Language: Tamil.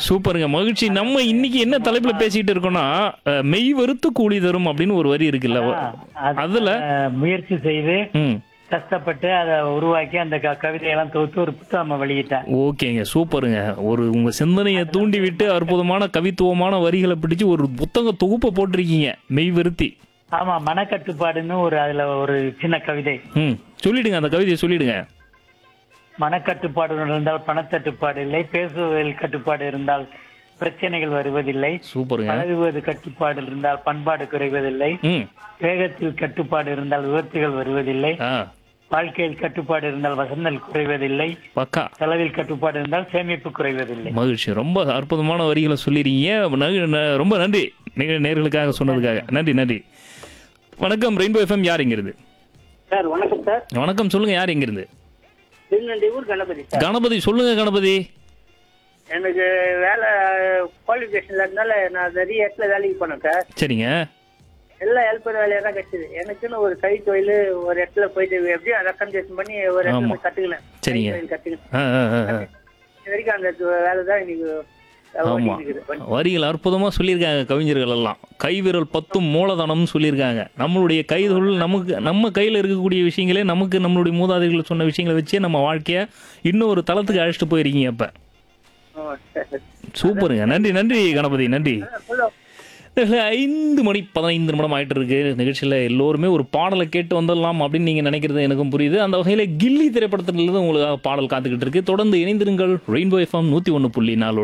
சூப்பருங்க மகிழ்ச்சி நம்ம இன்னைக்கு என்ன தலைப்புல பேசிட்டு இருக்கோம்னா அஹ், மெய் வெறுத்து கூலி தரும் அப்படின்னு ஒரு வரி இருக்குல்ல அது, அதுல அஹ், முயற்சி செய்து ம் கஷ்டப்பட்டு அதை உருவாக்கி அந்த க- கவிதையெல்லாம் தொகுத்து ஒரு புத்தகம் வெளியிட்டேன் ஓகேங்க சூப்பருங்க ஒரு உங்க சிந்தனையை தூண்டி விட்டு அற்புதமான கவித்துவமான வரிகளை பிடிச்சு ஒரு புத்தக தொகுப்பை போட்டிருக்கீங்க மெய் வெறுத்தி ஆமா மனக்கட்டுப்பாடுன்னு ஒரு அதுல ஒரு சின்ன கவிதை ம் சொல்லிடுங்க அந்த கவிதையை சொல்லிடுங்க மனக்கட்டுப்பாடு இருந்தால் பணத்தட்டுப்பாடு இல்லை பேசுவதில் கட்டுப்பாடு இருந்தால் பிரச்சனைகள் வருவதில்லை சூப்பருங்க பழகுவது கட்டுப்பாடு இருந்தால் பண்பாடு குறைவதில்லை ம் வேகத்தில் கட்டுப்பாடு இருந்தால் விபத்துகள் வருவதில்லை ஆ வாழ்க்கையில் கட்டுப்பாடு இருந்தால் வசந்தல் குறைவதில்லை பக்கா செலவில் கட்டுப்பாடு இருந்தால் சேமிப்பு குறைவதில்லை மகிழ்ச்சி ரொம்ப அற்புதமான வரிகளை சொல்லிருக்கீங்க ந- ந- ரொம்ப நன்றி நே- நேர்களுக்காக சொன்னதுக்காக நன்றி நன்றி வணக்கம் ரெயின்போ எஃப்எம் யார் இங்கிருந்து சார் வணக்கம் சார் வணக்கம் சொல்லுங்க யார் இங்கிருந்து திருநெல்வேலி ஊர் கணபதி சார் கணபதி சொல்லுங்க கணபதி எனக்கு வேலை குவாலிஃபிகேஷன்ல இருந்தால நான் நிறைய இடத்துல வேலைக்கு போனேன் சார் சரிங்க எல்லா ஹெல்ப்பர் வேலையா தான் கிடைச்சது எனக்குன்னு ஒரு கை தொழில் ஒரு இடத்துல போயிட்டு எப்படியும் ரெக்கமெண்டேஷன் பண்ணி ஒரு இடத்துல ஆமா. போய் கத்துக்கினேன் சரிங்க. கை தொழில் கத்துக்கினேன் ஆ, ஆ, ஆ, ஆ. இது வரைக்கும் அந்த வேலை தான் இன்னைக்கு ஆமா ஓடிட்டு இருக்குது. வரிகள் அற்புதமா சொல்லியிருக்காங்க கவிஞர்கள் எல்லாம் கைவிரல் பத்தும் மூலதனம்னு சொல்லியிருக்காங்க நம்மளுடைய கைதொழில் நமக்கு நம்ம கையில் இருக்கக்கூடிய விஷயங்களே நமக்கு நம்மளுடைய மூதாதைகள் சொன்ன விஷயங்களை வச்சே நம்ம வாழ்க்கைய இன்னும் ஒரு தளத்துக்கு அழைச்சிட்டு போயிருக்கீங்க அப்ப ஆ, சரி. சூப்பருங்க நன்றி நன்றி கணபதி நன்றி சொல்லு. இதுல ஐந்து மணி பதினைந்து நிமிடம் ஆயிட்டு இருக்கு நிகழ்ச்சியில் எல்லோருமே ஒரு பாடலை கேட்டு வந்துடலாம் அப்படின்னு நீங்க நினைக்கிறது எனக்கும் புரியுது அந்த வகையில் கில்லி திரைப்படத்திலிருந்து உங்களுக்காக பாடல் காத்துக்கிட்டு இருக்கு தொடர்ந்து இணைந்திருங்கள் ரெயின்போ எஃப்எம் நூத்தி ஒன்று புள்ளி நாலு